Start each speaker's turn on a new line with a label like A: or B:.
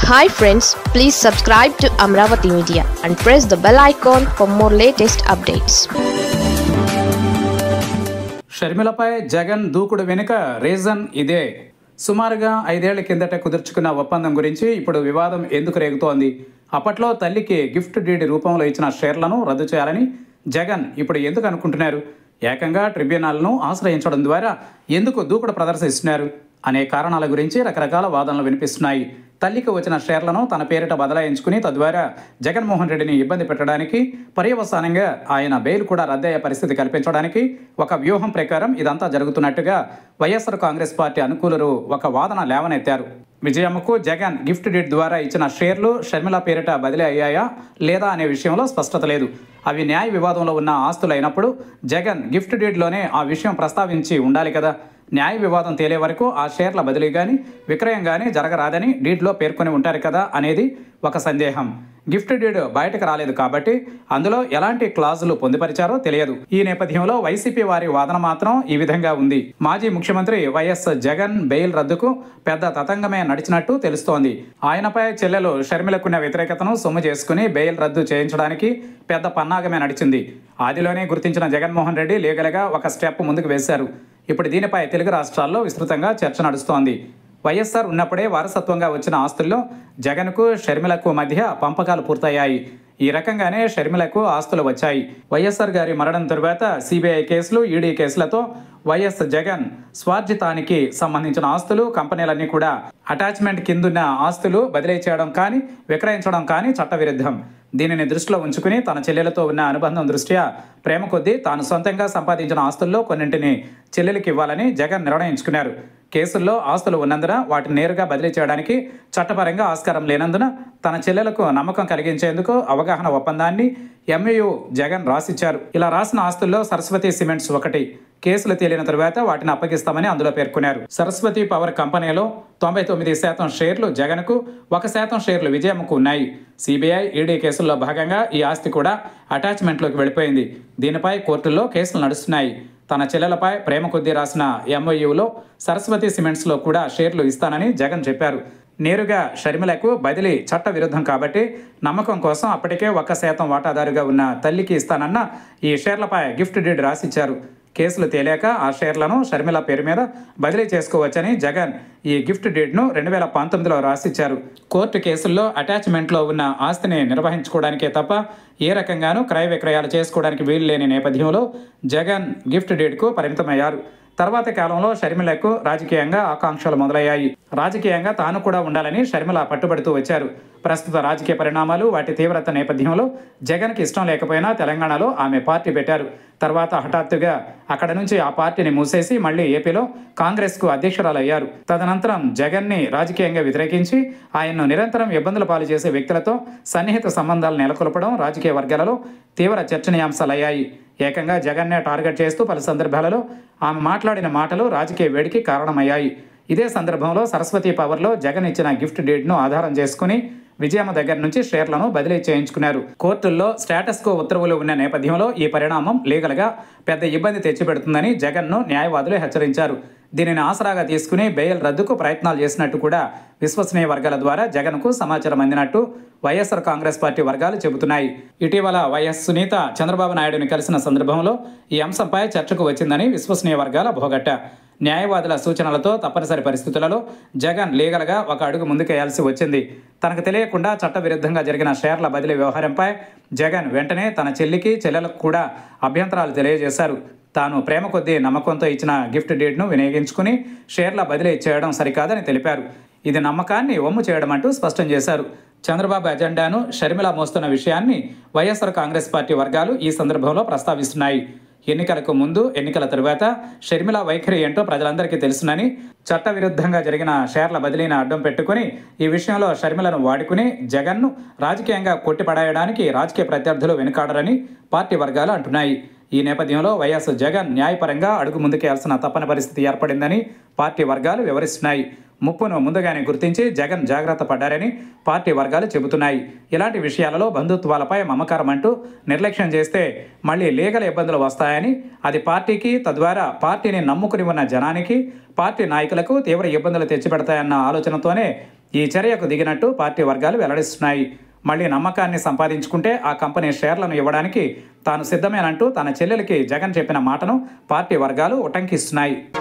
A: hi friends please subscribe to Amaravati media and press the bell icon for more latest updates
B: షర్మిలపై జగన్ దూకుడు వెనుక reason ఇదే సుమారుగా ఐదేళ్ల కిందట కుదుర్చుకున్న ఒప్పందం గురించి ఇప్పుడు వివాదం ఎందుకు రేగుతోంది అప్పట్లో తల్లికి గిఫ్ట్ డీడ్ రూపంలో ఇచ్చిన షేర్లను రద్దు చేయాలని జగన్ ఇప్పుడు ఎందుకు అనుకుంటున్నారు ఏకంగా ట్రిబ్యునల్ను ఆశ్రయించడం ద్వారా ఎందుకు దూకుడు ప్రదర్శిస్తున్నారు అనే కారణాల గురించి రకరకాల వాదనలు వినిపిస్తున్నాయి తల్లికి వచ్చిన షేర్లను తన పేరిట బదలాయించుకుని తద్వారా జగన్మోహన్ రెడ్డిని ఇబ్బంది పెట్టడానికి పర్యవసానంగా ఆయన బెయిల్ కూడా రద్దయ్యే పరిస్థితి కల్పించడానికి ఒక వ్యూహం ప్రకారం ఇదంతా జరుగుతున్నట్టుగా వైఎస్ఆర్ కాంగ్రెస్ పార్టీ అనుకూలురు ఒక వాదన లేవనెత్తారు విజయమ్మకు జగన్ గిఫ్ట్ డీడ్ ద్వారా ఇచ్చిన షేర్లు షర్మిల పేరిట బదిలీ అయ్యాయా లేదా అనే విషయంలో స్పష్టత లేదు అవి న్యాయ వివాదంలో ఉన్న ఆస్తులు అయినప్పుడు జగన్ గిఫ్ట్ డీడ్లోనే ఆ విషయం ప్రస్తావించి ఉండాలి కదా న్యాయ వివాదం తేలే వరకు ఆ షేర్ల బదిలీ కానీ విక్రయం కానీ జరగరాదని డీడ్లో పేర్కొని ఉంటారు కదా అనేది ఒక సందేహం గిఫ్ట్ డీడ్ బయటకు రాలేదు కాబట్టి అందులో ఎలాంటి క్లాజులు పొందుపరిచారో తెలియదు ఈ నేపథ్యంలో వైసీపీ వారి వాదన మాత్రం ఈ విధంగా ఉంది మాజీ ముఖ్యమంత్రి వైఎస్ జగన్ బెయిల్ రద్దుకు పెద్ద తతంగమే నడిచినట్టు తెలుస్తోంది ఆయనపై చెల్లెలు షర్మిలకున్న వ్యతిరేకతను సొమ్ము చేసుకుని బెయిల్ రద్దు చేయించడానికి పెద్ద పన్నాగమే నడిచింది ఆదిలోనే గుర్తించిన జగన్మోహన్ రెడ్డి లీగల్గా ఒక స్టెప్ ముందుకు వేశారు ఇప్పుడు దీనిపై తెలుగు రాష్ట్రాల్లో విస్తృతంగా చర్చ నడుస్తోంది వైఎస్ఆర్ ఉన్నప్పుడే వారసత్వంగా వచ్చిన ఆస్తుల్లో జగన్కు షర్మిలకు మధ్య పంపకాలు పూర్తయ్యాయి ఈ రకంగానే షర్మిలకు ఆస్తులు వచ్చాయి వైఎస్ఆర్ గారి మరణం తరువాత సిబిఐ కేసులు ఈడీ కేసులతో వైఎస్ జగన్ స్వార్జితానికి సంబంధించిన ఆస్తులు కంపెనీలన్నీ కూడా అటాచ్మెంట్ కిందున్న ఆస్తులు బదిలీ చేయడం కానీ విక్రయించడం కానీ చట్టవిరుద్ధం దీనిని దృష్టిలో ఉంచుకుని తన చెల్లెలతో ఉన్న అనుబంధం దృష్ట్యా ప్రేమ కొద్దీ తాను సొంతంగా సంపాదించిన ఆస్తుల్లో కొన్నింటిని చెల్లెలికి ఇవ్వాలని జగన్ నిర్ణయించుకున్నారు కేసుల్లో ఆస్తులు ఉన్నందున వాటిని నేరుగా బదిలీ చేయడానికి చట్టపరంగా ఆస్కారం లేనందున తన చెల్లెలకు నమ్మకం కలిగించేందుకు అవగాహన ఒప్పందాన్ని ఎంఏయు జగన్ రాసిచ్చారు ఇలా రాసిన ఆస్తుల్లో సరస్వతి సిమెంట్స్ ఒకటి కేసులు తేలిన తరువాత వాటిని అప్పగిస్తామని అందులో పేర్కొన్నారు సరస్వతి పవర్ కంపెనీలో తొంభై తొమ్మిది శాతం షేర్లు జగన్కు ఒక శాతం షేర్లు విజయమ్మకు ఉన్నాయి సిబిఐ ఈడీ కేసుల్లో భాగంగా ఈ ఆస్తి కూడా అటాచ్మెంట్లోకి వెళ్ళిపోయింది దీనిపై కోర్టుల్లో కేసులు నడుస్తున్నాయి తన చెల్లెలపై ప్రేమ కొద్దీ రాసిన ఎంఓయూలో సరస్వతి సిమెంట్స్లో కూడా షేర్లు ఇస్తానని జగన్ చెప్పారు నేరుగా షర్మిలకు బదిలీ చట్ట విరుద్ధం కాబట్టి నమ్మకం కోసం అప్పటికే ఒక్క శాతం వాటాదారుగా ఉన్న తల్లికి ఇస్తానన్న ఈ షేర్లపై గిఫ్ట్ డీడ్ రాసిచ్చారు కేసులు తేలాక ఆ షేర్లను షర్మిల పేరు మీద బదిలీ చేసుకోవచ్చని జగన్ ఈ గిఫ్ట్ డీడ్ను రెండు వేల పంతొమ్మిదిలో రాసిచ్చారు కోర్టు కేసుల్లో అటాచ్మెంట్లో ఉన్న ఆస్తిని నిర్వహించుకోవడానికే తప్ప ఏ రకంగానూ క్రయ విక్రయాలు చేసుకోవడానికి వీలు లేని నేపథ్యంలో జగన్ గిఫ్ట్ డీడ్కు పరిమితమయ్యారు తర్వాత కాలంలో షర్మిలకు రాజకీయంగా ఆకాంక్షలు మొదలయ్యాయి రాజకీయంగా తాను కూడా ఉండాలని షర్మిల పట్టుబడుతూ వచ్చారు ప్రస్తుత రాజకీయ పరిణామాలు వాటి తీవ్రత నేపథ్యంలో జగన్కి ఇష్టం లేకపోయినా తెలంగాణలో ఆమె పార్టీ పెట్టారు తర్వాత హఠాత్తుగా అక్కడ నుంచి ఆ పార్టీని మూసేసి మళ్ళీ ఏపీలో కాంగ్రెస్కు అధ్యక్షురాలు అయ్యారు తదనంతరం జగన్ని రాజకీయంగా వ్యతిరేకించి ఆయన్ను నిరంతరం ఇబ్బందులు పాలు చేసే వ్యక్తులతో సన్నిహిత సంబంధాలు నెలకొల్పడం రాజకీయ వర్గాలలో తీవ్ర చర్చనీయాంశాలయ్యాయి ఏకంగా జగన్నే టార్గెట్ చేస్తూ పలు సందర్భాలలో ఆమె మాట్లాడిన మాటలు రాజకీయ వేడికి కారణమయ్యాయి ఇదే సందర్భంలో సరస్వతి పవర్లో జగన్ ఇచ్చిన గిఫ్ట్ డీడ్ను ఆధారం చేసుకుని విజయమ్మ దగ్గర నుంచి షేర్లను బదిలీ చేయించుకున్నారు కోర్టుల్లో స్టేటస్ కో ఉత్తర్వులు ఉన్న నేపథ్యంలో ఈ పరిణామం లీగల్గా పెద్ద ఇబ్బంది తెచ్చిపెడుతుందని జగన్ను న్యాయవాదులు హెచ్చరించారు దీనిని ఆసరాగా తీసుకుని బెయిల్ రద్దుకు ప్రయత్నాలు చేసినట్టు కూడా విశ్వసనీయ వర్గాల ద్వారా జగన్కు సమాచారం అందినట్టు వైఎస్ఆర్ కాంగ్రెస్ పార్టీ వర్గాలు చెబుతున్నాయి ఇటీవల వైఎస్ సునీత చంద్రబాబు నాయుడుని కలిసిన సందర్భంలో ఈ అంశంపై చర్చకు వచ్చిందని విశ్వసనీయ వర్గాల భోగట్ట న్యాయవాదుల సూచనలతో తప్పనిసరి పరిస్థితులలో జగన్ లీగల్గా ఒక అడుగు ముందుకేయాల్సి వచ్చింది తనకు తెలియకుండా చట్టవిరుద్ధంగా జరిగిన షేర్ల బదిలీ వ్యవహారంపై జగన్ వెంటనే తన చెల్లికి చెల్లెలకు కూడా అభ్యంతరాలు తెలియజేశారు తాను ప్రేమ కొద్దీ నమ్మకంతో ఇచ్చిన గిఫ్ట్ డీడ్ను వినియోగించుకుని షేర్ల బదిలీ చేయడం సరికాదని తెలిపారు ఇది నమ్మకాన్ని ఒమ్ము చేయడం అంటూ స్పష్టం చేశారు చంద్రబాబు ఎజెండాను షర్మిల మోస్తున్న విషయాన్ని వైఎస్ఆర్ కాంగ్రెస్ పార్టీ వర్గాలు ఈ సందర్భంలో ప్రస్తావిస్తున్నాయి ఎన్నికలకు ముందు ఎన్నికల తరువాత షర్మిల వైఖరి ఏంటో ప్రజలందరికీ తెలుసునని చట్టవిరుద్ధంగా జరిగిన షేర్ల బదిలీని అడ్డం పెట్టుకుని ఈ విషయంలో షర్మిలను వాడుకుని జగన్ను రాజకీయంగా కొట్టిపడేయడానికి రాజకీయ ప్రత్యర్థులు వెనుకాడరని పార్టీ వర్గాలు అంటున్నాయి ఈ నేపథ్యంలో వైఎస్ జగన్ న్యాయపరంగా అడుగు ముందుకేయాల్సిన తప్పని పరిస్థితి ఏర్పడిందని పార్టీ వర్గాలు వివరిస్తున్నాయి ముప్పును ముందుగానే గుర్తించి జగన్ జాగ్రత్త పడ్డారని పార్టీ వర్గాలు చెబుతున్నాయి ఇలాంటి విషయాలలో బంధుత్వాలపై మమకారం అంటూ నిర్లక్ష్యం చేస్తే మళ్ళీ లీగల్ ఇబ్బందులు వస్తాయని అది పార్టీకి తద్వారా పార్టీని నమ్ముకుని ఉన్న జనానికి పార్టీ నాయకులకు తీవ్ర ఇబ్బందులు తెచ్చిపెడతాయన్న ఆలోచనతోనే ఈ చర్యకు దిగినట్టు పార్టీ వర్గాలు వెల్లడిస్తున్నాయి మళ్ళీ నమ్మకాన్ని సంపాదించుకుంటే ఆ కంపెనీ షేర్లను ఇవ్వడానికి తాను సిద్ధమేనంటూ తన చెల్లెలికి జగన్ చెప్పిన మాటను పార్టీ వర్గాలు ఉటంకిస్తున్నాయి